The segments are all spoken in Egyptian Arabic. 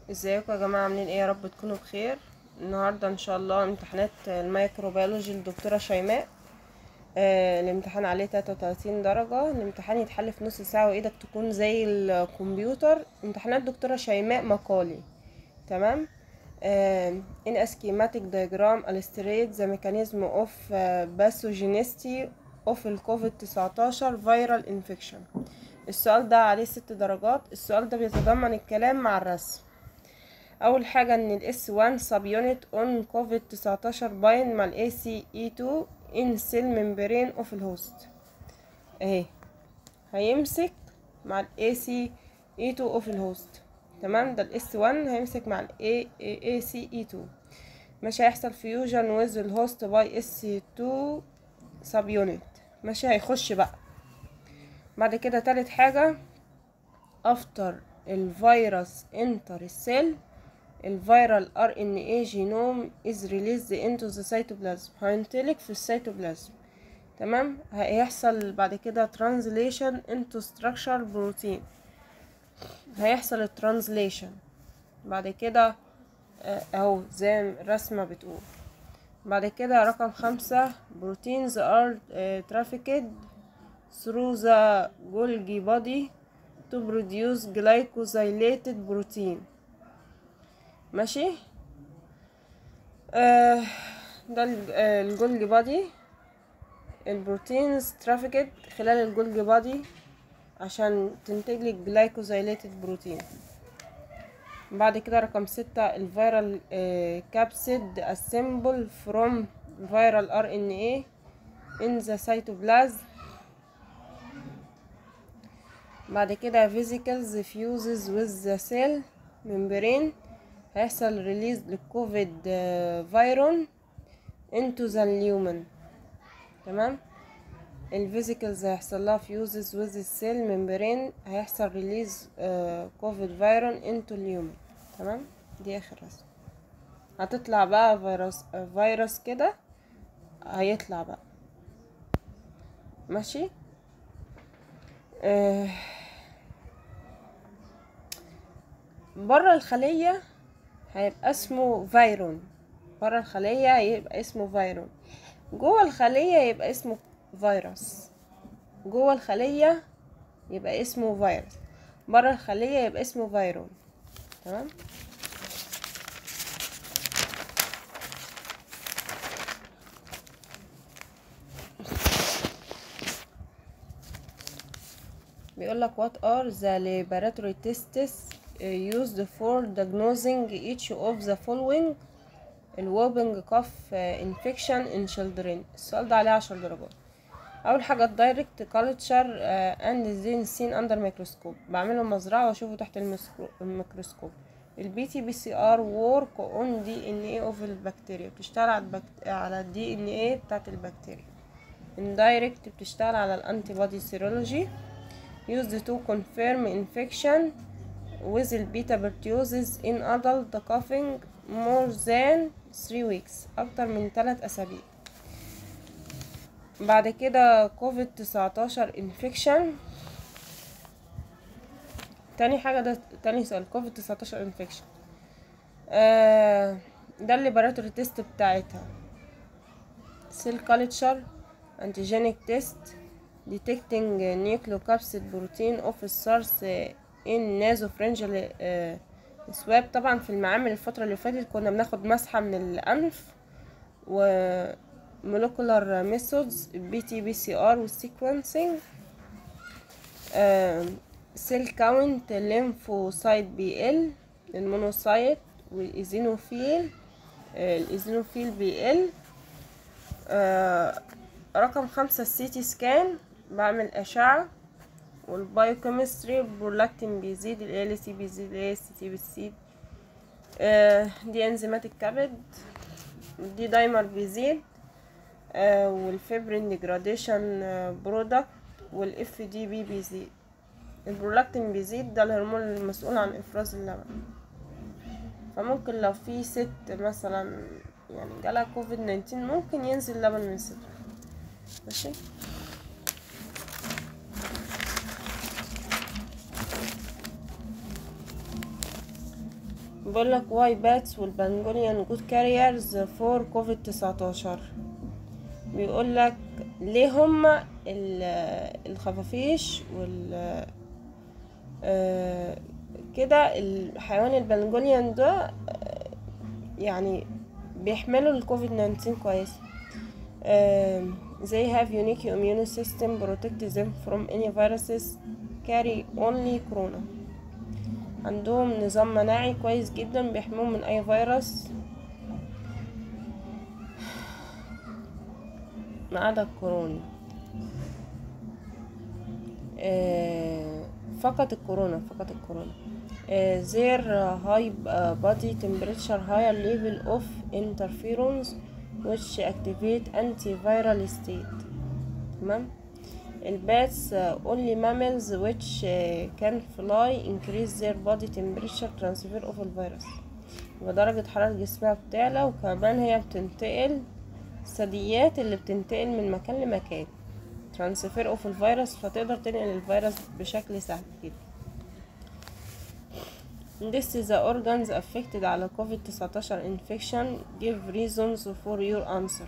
ازيكم يا جماعه عاملين ايه يا رب تكونوا بخير النهارده ان شاء الله امتحانات الميكروبيولوجي الدكتوره شيماء آه الامتحان عليه 33 درجه الامتحان يتحل في نص ساعه وايدك تكون زي الكمبيوتر امتحانات دكتوره شيماء مقالي تمام آه in a schematic diagram illustrate the mechanism of uh, pathogenicity of الكوفيد 19 viral infection السؤال ده عليه ست درجات السؤال ده بيتضمن الكلام مع الرسم اول حاجه ان الاس 1 سب يونت اون كوفيد 19 باين مع الاي سي اي 2 ان سيل ممبرين اوف الهوست اهي هيمسك مع الاي سي اي 2 اوف الهوست تمام ده الاس 1 هيمسك مع الاي اي سي اي 2 مش هيحصل فيوجن ويز الهوست باي اس 2 سب يونت ماشي هيخش بقى بعد كده تالت حاجه افتر الفيروس انتر السيل الفيرال ار ان اي جينوم از ريليزد انتو ذا سيتوبلازم هينطلق في السيتوبلازم تمام هيحصل بعد كده ترانزليشن انتو ستراكشر بروتين هيحصل الترانزليشن بعد كده اهو زي الرسمة بتقول بعد كده رقم خمسة بروتينز ار trafficked through the Golgi body to produce glycosylated protein ماشي آه ده الجولجي بادي البروتينز ترافيكت خلال الجولجي بادي عشان تنتج لك جلايكوزايليتد بروتين بعد كده رقم ستة الفيرال كابسيد assemble from viral RNA in the cytoplasm بعد كده vesicles fuses with the cell membrane هيحصل ريليز للكوفيد فيرون انتو ذا اليومن تمام الفيزيكلز هيحصل لها فيوزز ويز السيل ممبرين هيحصل ريليز كوفيد فيرون انتو اليومن تمام دي اخر رسم هتطلع بقى فيروس فيروس كده هيطلع بقى ماشي آه بره الخليه هيبقى اسمه فيرون بره الخلية يبقى اسمه فيرون جوه الخلية يبقى اسمه فيروس جوه الخلية يبقى اسمه فيروس بره الخلية يبقى اسمه فيرون تمام بيقول لك what are the laboratory tests used for diagnosing each of the following الووبنج كاف انفكشن ان children السؤال ده عليه عشر درجات اول حاجه الدايركت كالتشر اند زين سين اندر ميكروسكوب بعمله مزرعه واشوفه تحت الميكروسكوب البي تي بي سي ار وورك اون دي ان اي اوف البكتيريا بتشتغل على البكت... على الدي ان اي بتاعت البكتيريا اندايركت بتشتغل على الانتي بودي سيرولوجي used to confirm infection with البيتا بيرتيوزز in adult coughing more than 3 weeks أكتر من 3 أسابيع بعد كده كوفيد 19 infection تاني حاجة ده تاني سؤال كوفيد 19 infection آه ده الليبراتوري تيست بتاعتها سيل كالتشر antigenic test detecting nucleocapsid protein of SARS النازوفرنجل سواب طبعا في المعامل الفترة اللي فاتت كنا بناخد مسحة من الأنف و molecular methods بي تي بي سي ار والسيكونسينج سيل كاونت ليمفوسايت بي ال المونوسايت والايزينوفيل الايزينوفيل بي ال رقم خمسة السي تي سكان بعمل أشعة والبايوكيمستري برولاكتين بيزيد ال سي بيزيد ال سي تي بتزيد آه دي انزيمات الكبد دي دايمر بيزيد آه والفيبرين ديجراديشن برودكت والاف دي بي بيزيد البرولاكتين بيزيد ده الهرمون المسؤول عن افراز اللبن فممكن لو في ست مثلا يعني جالها كوفيد 19 ممكن ينزل لبن من صدرها ماشي بيقول لك واي باتس والبنجوليان جود كاريرز فور كوفيد 19 بيقول لك ليه هما ال- الخفافيش وال آه، كده الحيوان البنجوليان ده آه، يعني بيحملوا الكوفيد 19 كويس um, they have unique immune system protect them from any viruses carry only corona عندهم نظام مناعي كويس جدا بيحموهم من اي فيروس ما عدا الكورونا آه، فقط الكورونا فقط الكورونا آه، their high body temperature higher level of interferons which activate antiviral state تمام الباتس only mammals which آه، can fly increase their body temperature transfer of الفيروس ودرجة حرارة جسمها بتعلى وكمان هي بتنتقل الثدييات اللي بتنتقل من مكان لمكان ترانسفير اوف الفيروس فتقدر تنقل الفيروس بشكل سهل جدا This is the organs affected على كوفيد 19 infection give reasons for your answer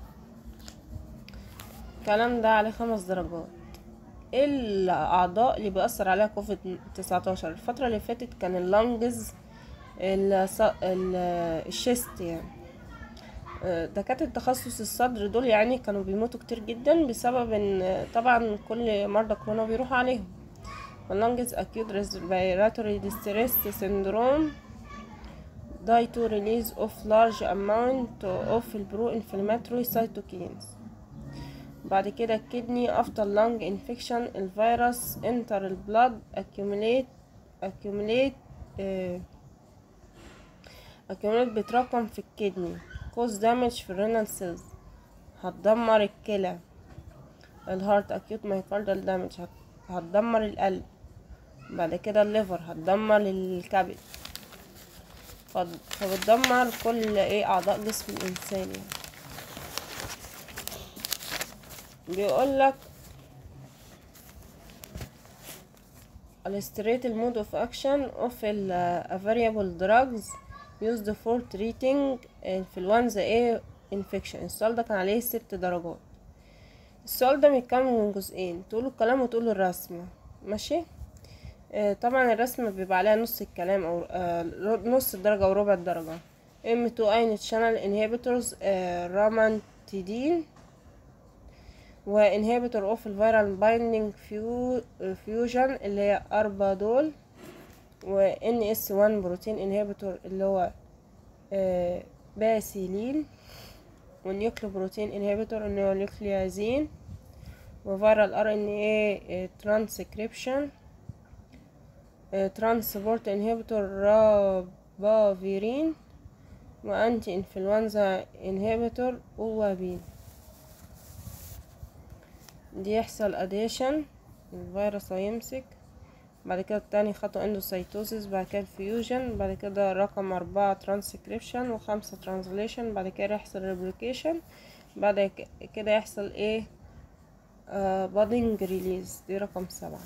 الكلام ده عليه خمس درجات ايه الاعضاء اللي بيأثر عليها كوفيد 19 الفترة اللي فاتت كان اللنجز الص- ال- الشيست يعني آه، دكاترة تخصص الصدر دول يعني كانوا بيموتوا كتير جدا بسبب ان آه، طبعا كل مرضى كورونا بيروحوا عليهم اللنجز acute respiratory distress syndrome die to release of large amount of pro-inflammatory cytokines بعد كده الكدني after lung infection الفيروس enter البلد accumulate accumulate آه، accumulate بيتراكم في الكدني cause damage في الرينال سيلز هتدمر الكلى الهارت acute myocardial damage هت- هتدمر القلب بعد كده الليفر هتدمر الكبد فد- فبتدمر كل ايه اعضاء جسم الانسان يعني بيقول لك illustrate المود of action of ال uh, variable drugs used for treating influenza A infection السؤال ده كان عليه ست درجات السؤال ده متكون من جزئين تقولوا الكلام وتقولوا الرسمة ماشي آه طبعا الرسمة بيبقى عليها نص الكلام او آه نص الدرجة وربع الدرجة M2 ion channel inhibitors آه رامانتيدين وانهبيتور اوف الفيرال بايندينج فيوجن اللي هي اربادول و ان اس 1 بروتين انهبيتور اللي هو آه، باسيلين والنيوكليو بروتين انهبيتور اللي هو نيوكليازين وفيرال ار ان اي ترانسكريبشن ترانسبورت انهبيتور رابافيرين وانتي انفلونزا انهبيتور اوابين دي يحصل اديشن الفيروس هيمسك بعد كده التاني خطوة اندوسيتوزيس بعد كده الفيوجن بعد كده رقم أربعة ترانسكريبشن وخمسة ترانزليشن بعد كده يحصل ريبليكيشن بعد ك- كده يحصل ايه بادنج ريليز دي رقم سبعة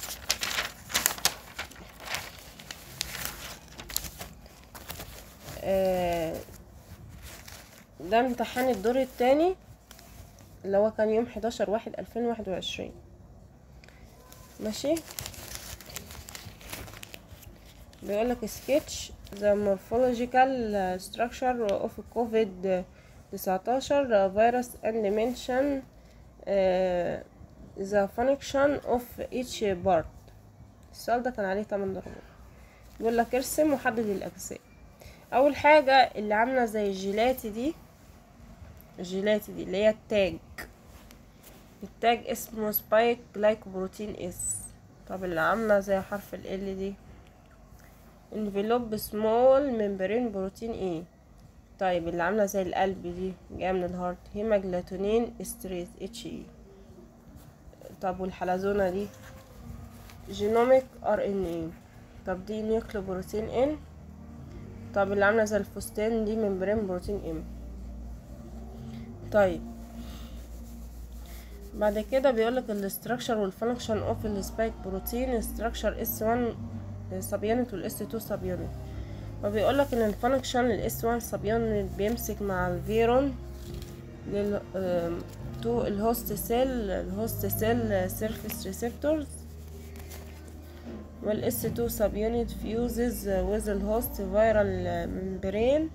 آه، ده امتحان الدور التاني اللي هو كان يوم حداشر واحد ألفين واحد وعشرين ماشي بيقولك sketch the morphological structure of COVID 19 virus and mention uh, the function of each part السؤال ده كان عليه 8 درجات بيقول لك ارسم وحدد الأجزاء أول حاجة اللي عاملة زي الجيلاتي دي الجيلاتي دي اللي هي التاج التاج اسمه سبايك جلايكوبروتين اس طب اللي عاملة زي حرف ال L دي انفلوب سمول ممبرين بروتين ايه طيب اللي عاملة زي القلب دي جاية من الهارت هيماجلوتونين استريس اتش اي طب والحلزونة دي جينوميك ار ان اي طب دي نيوكليو بروتين ان طب اللي عاملة زي الفستان دي ممبرين بروتين ام طيب بعد كده بيقولك الاستراكشر والفانكشن اوف السبايك بروتين استراكشر اس 1 سب يونت والاس 2 سب يونت وبيقولك ان الفانكشن للاس 1 سبيون بيمسك مع الفيرون لل تو الهوست سيل الهوست سيل سيرفيس ريسبتورز والاس 2 سب يونت فيوزز with الهوست فيرال ممبرين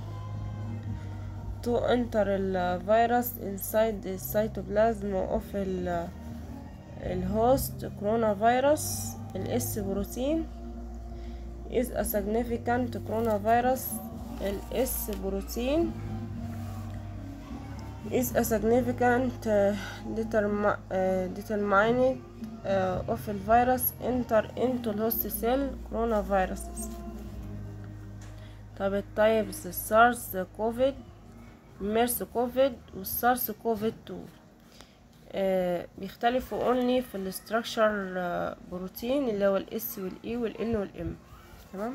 to enter الفيروس inside the cytoplasm of ال الهوست كورونا فيروس الاس بروتين is a significant coronavirus الاس بروتين is a significant uh, determi uh, determinant uh, of the virus enter into the host cell coronaviruses طب التايبس السارس كوفيد ميرس كوفيد والسارس كوفيد 2 آه بيختلفوا only في الاستراكشر بروتين اللي هو الاس والاي والان والام تمام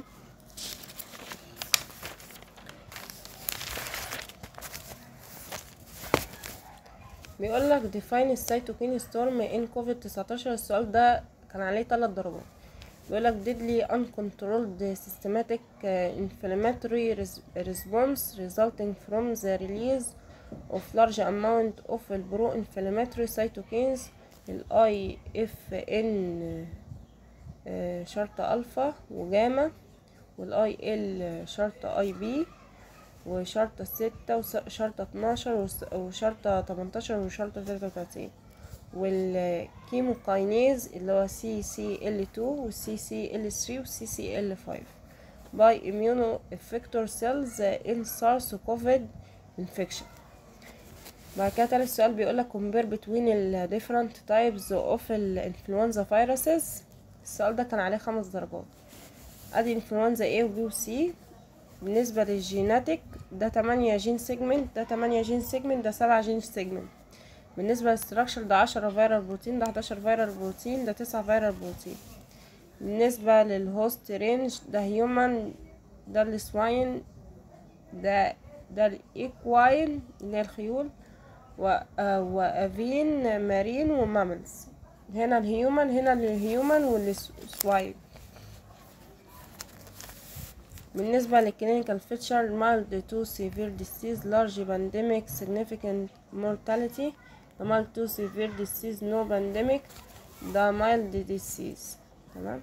بيقول لك define السيتوكين ستورم ان كوفيد 19 السؤال ده كان عليه ثلاث ضربات بيقول لك deadly uncontrolled systematic uh, inflammatory res- response resulting from the release of large amount of pro inflammatory cytokines ال IFN uh, شرطة ألفا وجاما والاي ال شرطة اي بي وشرطة ستة وشرطة اتناشر وشرطة تمنتاشر وشرطة تلاتة وتلاتين والكيموكاينيز اللي هو سي سي ال تو والسي سي ال ثري والسي سي ال فايف by immuno effector cells in SARS COVID infection بعد كده تالت سؤال بيقولك compare between ال different types of الانفلونزا viruses السؤال ده كان عليه خمس درجات ادي انفلونزا A و B و C بالنسبة للجيناتيك ده تمانية جين سيجمنت ده تمانية جين سيجمنت ده سبعة جين سيجمنت بالنسبة للستراكشر ده عشرة فيرال بروتين ده حداشر فيرال بروتين ده تسعة فيرال بروتين بالنسبة للهوست رينج ده هيومن ده السواين ده ده الايكواين اللي هي الخيول و آه وافين مارين وماملز هنا الهيومن هنا الهيومن والسواين بالنسبة للكلينيكال فيتشر mild to severe disease large pandemic significant mortality the mild to severe disease no pandemic ده mild disease تمام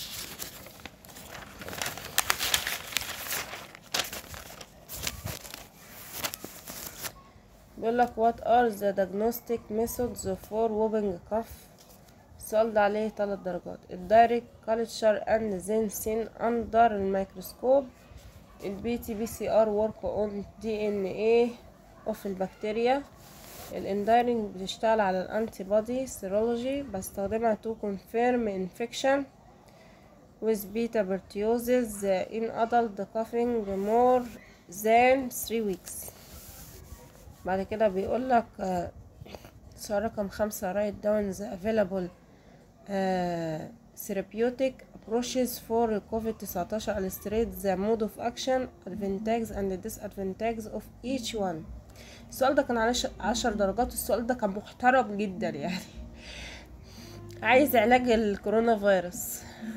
بيقول لك what are the diagnostic methods for whooping cough السؤال ده عليه تلات درجات الدايركت culture and then seen under الميكروسكوب البي تي بي سي ار work on DNA of البكتيريا الاندايرنج بتشتغل على الانتي بودي سيرولوجي بستخدمها to confirm infection with beta proteosis in adult coughing more than 3 weeks بعد كده بيقول لك سؤال رقم خمسة write down the available uh, therapeutic approaches for COVID-19 illustrate the mode of action advantages and disadvantages of each one السؤال ده كان على عشر درجات السؤال ده كان محترم جدا يعني عايز علاج الكورونا فيروس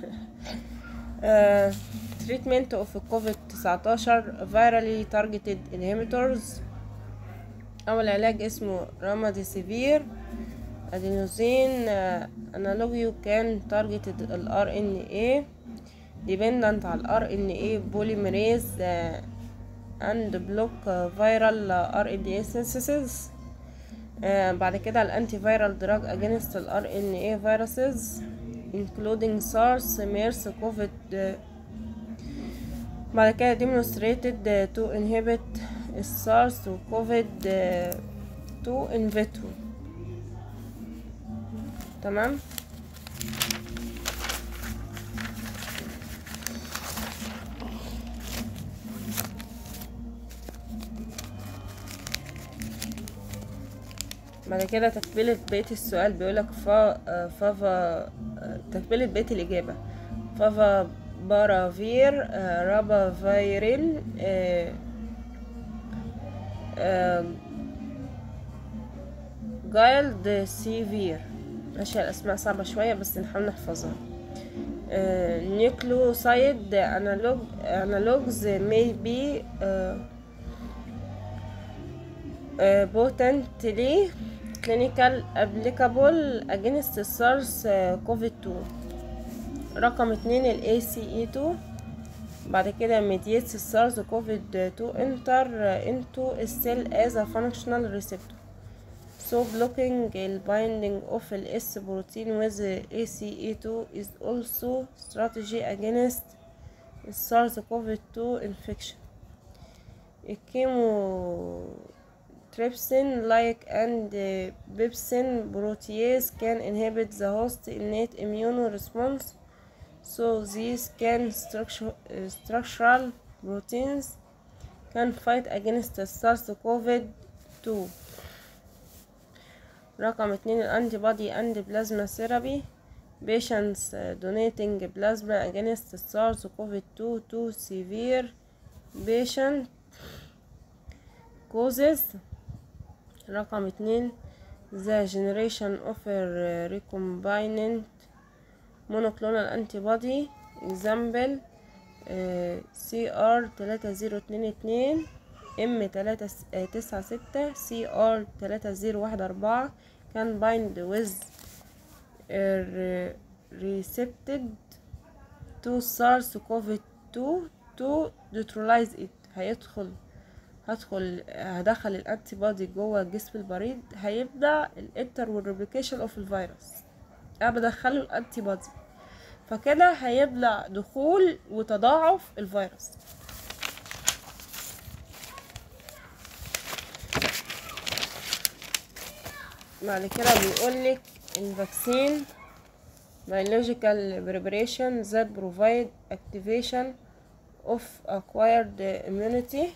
uh, treatment of COVID-19 virally targeted inhibitors أول علاج اسمه راماديسيفير ادينوزين انالوجيو كان تارجتد ال RNA dependent على ال RNA polymerase and block viral RNA synthesis بعد كده الانتي فيرال دراج against ال RNA viruses including SARS, MERS, COVID بعد كده demonstrated to inhibit السارس وكوفيد 2 in vitro تمام بعد كده تكملة بقية السؤال بيقولك فا فافا تكملة بقية الإجابة فافا بارافير رابا فايرين جايلد سيفير ماشي الأسماء صعبة شوية بس نحاول نحفظها uh, nucleoside analog analogs may be uh, uh, potently clinical applicable against SARS CoV-2 رقم اتنين ال ACE2 بعد كده mediates SARS CoV-2 enter into a cell as a functional receptor so blocking the binding of the S protein with the ACE2 is also strategy against SARS-CoV-2 infection. Chemotrypsin like and pepsin protease can inhibit the host innate immune response so these can structure, uh, structural proteins can fight against the SARS-CoV-2 رقم اتنين الانتي بودي اند بلازما ثيرابي patients donating plasma against SARS-CoV-2 to severe patient causes رقم اتنين the generation of a recombinant monoclonal antibody example CR تلاتة زيرو اتنين اتنين ام تلاتة تسعة ستة سي ار تلاتة زيرو واحد أربعة كان bind with recepted to SARS-CoV-2 to neutralize it هيدخل هدخل هدخل الانتي بودي جوه جسم المريض هيبدأ الانتر والريبليكيشن اوف الفيروس انا بدخله الانتي بودي فكده هيبدأ دخول وتضاعف الفيروس بعد كده بيقولك الفاكسين biological preparation that provide activation of acquired immunity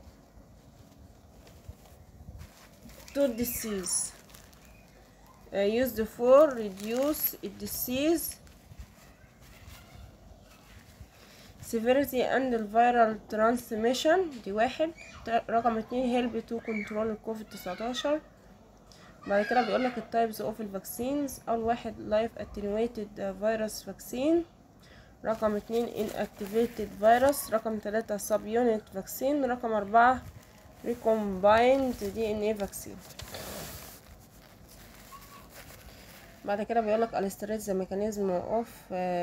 to disease uh, used for reduce disease severity and viral transmission دي واحد رقم اتنين help to control الكوفيد تسعتاشر بعد كده بيقولك التايبس اوف الفاكسينز اول واحد لايف اتنويتد فيروس فاكسين رقم اتنين inactivated فيروس رقم تلاتة سب يونت فاكسين رقم اربعة recombined دي ان ايه فاكسين بعد كده بيقولك الستريت ذا ميكانيزم اوف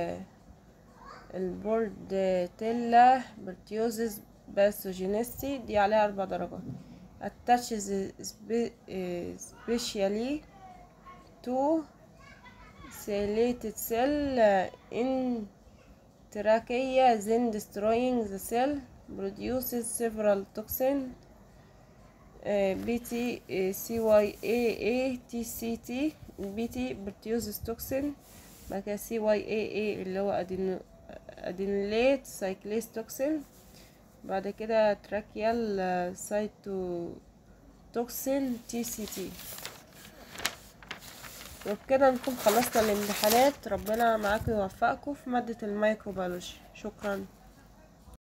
البورديلا برتيوزيس باثوجينيستي دي عليها اربع درجات attaches specially to selected cell in trachea then destroying the cell produces several toxin BT CYAA TCT BT produces toxin بعد كده CYAA اللي هو أدينوليت سايكليس توكسين بعد كده تراكيال سايتو توكسين تي سي تي وبكده نكون خلصنا الامتحانات ربنا معاكم ويوفقكم في مادة الميكروبيولوجي شكرا